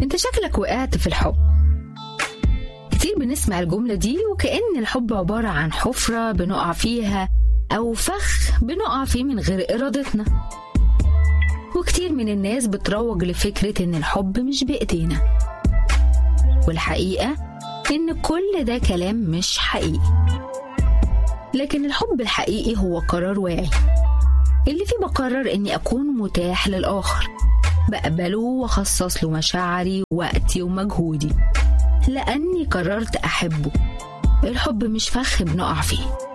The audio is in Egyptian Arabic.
انت شكلك وقعت في الحب كتير بنسمع الجملة دي وكأن الحب عبارة عن حفرة بنقع فيها أو فخ بنقع فيه من غير إرادتنا وكتير من الناس بتروج لفكرة إن الحب مش بإيدينا والحقيقة إن كل ده كلام مش حقيقي لكن الحب الحقيقي هو قرار واعي اللي فيه بقرر إني أكون متاح للآخر بقبله وأخصص له مشاعري وقتي ومجهودي لأني قررت أحبه الحب مش فخ بنقع فيه